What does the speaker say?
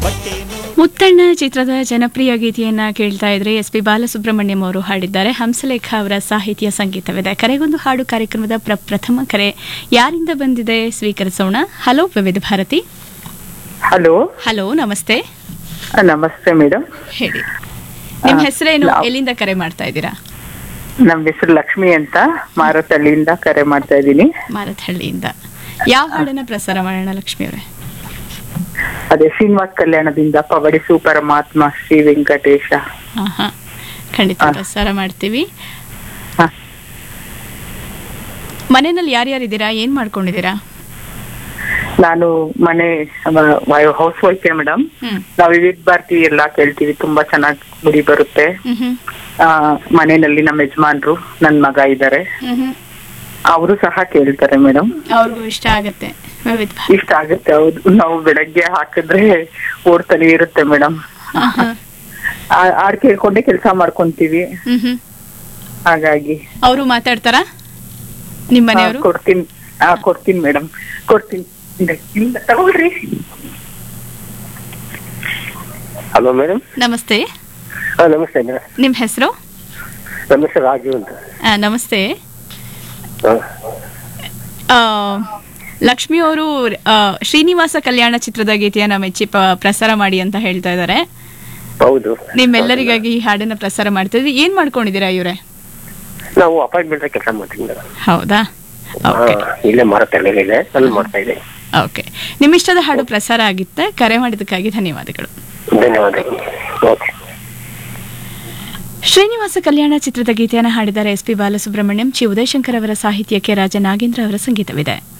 ಮುತ್ತಣ್ಣ ಚಿತ್ರದ ಜನಪ್ರಿಯ ಗೀತೆಯನ್ನ ಕೇಳ್ತಾ ಇದ್ರೆ ಎಸ್ ಪಿ ಬಾಲಸುಬ್ರಹ್ಮಣ್ಯಂ ಅವರು ಹಾಡಿದ್ದಾರೆ ಹಂಸಲೇಖ ಅವರ ಸಾಹಿತ್ಯ ಸಂಗೀತವಿದೆ ಕರೆಗೊಂದು ಹಾಡು ಕಾರ್ಯಕ್ರಮದ ಪ್ರ ಪ್ರಥಮ ಕರೆ ಯಾರಿಂದ ಬಂದಿದೆ ಸ್ವೀಕರಿಸೋಣ ಹಲೋ ವಿವಿಧ ಭಾರತಿ ಹಲೋ ಹಲೋ ನಮಸ್ತೆ ನಮಸ್ತೆ ಮೇಡಮ್ ಹೇಳಿ ನಿಮ್ಮ ಆ, ಹೆಸರೇನು ನಾವು- ಎಲ್ಲಿಂದ ಕರೆ ಮಾಡ್ತಾ ಇದ್ದೀರಾ ನಮ್ಮ ಹೆಸರು ಲಕ್ಷ್ಮಿ ಅಂತ ಮಾರತಳ್ಳಿಯಿಂದ ಕರೆ ಮಾಡ್ತಾ ಇದ್ದೀನಿ ಮಾರತಹಳ್ಳಿಯಿಂದ ಯಾವ ಹಾಡನ್ನ ಪ್ರಸಾರ ಮಾಡೋಣ ಲಕ್ಷ್ಮಿ ಅವರೇ ಅದೇ ಶ್ರೀನಿವಾಸ್ ಕಲ್ಯಾಣದಿಂದ ಪವಡಿಸು ಪರಮಾತ್ಮ ಶ್ರೀ ವೆಂಕಟೇಶ ಹಾ ಹಾ ಖಂಡಿತ ಆ. ಪ್ರಸಾರ ಮಾಡ್ತೀವಿ ಹ. ಮನೆಯಲ್ಲಿ ಯಾರ್ಯಾರಿದ್ದೀರಾ ಏನ್ ಮಾಡ್ಕೊಂಡಿದ್ದೀರಾ ನಾನು ಮನೆ ಹೌಸ್ ವೈಫ್ ಮೇಡಮ್ ಹ್ಮ್ ನಾವು ವಿವಿಧ ಭಾರತಿ ಎಲ್ಲ ಕೇಳ್ತೀವಿ ತುಂಬಾ ಚೆನ್ನಾಗಿ ಮುಡಿ ಬರುತ್ತೆ ಹ್ಮ್ ಹ್ಮ್ ಆ, ಮನೆಯಲ್ಲಿ ನಮ್ಮ ಯಜಮಾನ್ರು ನನ್ ಮಗ ಇದ್ದಾರೆ ಹ್ಮ್ ಹ್ಮ್ ಅವರು ಸಹ ಕೇಳ್ತಾರೆ ಮೇಡಮ್ ಅವ್ರಿಗೂ ಇಷ್ಟ ಆಗತ್ತೆ ವಿವಿಧ ಭಾರತಿ. ಇಷ್ಟ ಆಗುತ್ತೆ ಹೌದು ನಾವು ಬೆಳಗ್ಗೆ ಹಾಕಿದ್ರೆ ಓಡ್ತಾನೆ ಇರುತ್ತೆ ಮೇಡಮ್ ಹಾ, ಹಾ. ಹಾಡ್ ಕೇಳ್ಕೊಂಡೆ ಕೆಲಸ ಮಾಡ್ಕೊಂತೀವಿ ಹ್ಮ್ ಹ್ಮ್ ಹಾಗಾಗಿ ಅವರು ಮಾತಾಡ್ತಾರಾ ನಿಮ್ಮ ಹಾ, ಮನೆಯವರು ಕೊಡ್ತೀನಿ ಹಾ ಕೊಡ್ತೀನಿ ಮೇಡಮ್ ಕೊಡ್ತೀನಿ ಇದೆ. ಇಲ್ಲ ತಗೊಳ್ರಿ ಹಲೋ ಮೇಡಮ್ ನಮಸ್ತೆ ಹಾಂ ನಮಸ್ತೆ ಮೇಡಮ್ ನಿಮ್ಮ ಹೆಸರು ನಮ್ಮ ಹೆಸರು ರಾಜು ಅಂತ ನಮಸ್ತೆ ಹಾಂ ಆ, ಲಕ್ಷ್ಮಿ ಅವರು ಆ, ಶ್ರೀನಿವಾಸ ಕಲ್ಯಾಣ ಚಿತ್ರದ ಗೀತೆಯನ್ನ ಮೆಚ್ಚಿ ಪ- ಪ್ರಸಾರ ಮಾಡಿ ಅಂತ ಹೇಳ್ತಾ ಇದ್ದಾರೆ ಹೌದು ನಿಮ್ಮೆಲ್ಲರಿಗಾಗಿ ಈ ಹಾಡನ್ನ ಪ್ರಸಾರ ಮಾಡ್ತಾ ಇದ್ವಿ ಏನ್ ಮಾಡ್ಕೊಂಡಿದ್ದೀರಾ ಇವ್ರೆ ನಾವು ಅಪಾಯಿಂಟ್ಮೆಂಟ್ ಕೆಲಸ ಮಾಡ್ತೀವಿ ಮೇಡಮ್ ಹೌದಾ ಓಕೆ ಇಲ್ಲೇ ಮಾರತಳ್ಳಿಗೆ ಅಲ್ಲಿ ಮಾಡ್ತಾ ಇದ್ದೀನಿ ಓಕೆ ನಿಮ್ಮಿಷ್ಟದ ಹಾಡು ಪ್ರಸಾರ ಆಗಿತ್ತೆ ಕರೆ ಮಾಡಿದ್ದಕ್ಕಾಗಿ ಧನ್ಯವಾದಗಳು ಧನ್ಯವಾದಗಳು ಓಕೆ ಶ್ರೀನಿವಾಸ ಕಲ್ಯಾಣ ಚಿತ್ರದ ಗೀತೆಯನ್ನು ಹಾಡಿದ್ದಾರೆ ಎಸ್ ಪಿ ಬಾಲಸುಬ್ರಹ್ಮಣ್ಯಂ ಚಿ ಉದಯಶಂಕರ್ ಅವರ ಸಾಹಿತ್ಯಕ್ಕೆ ರಾಜ ನಾಗೇಂದ್ರ ಅವರ ಸಂಗೀತವಿದೆ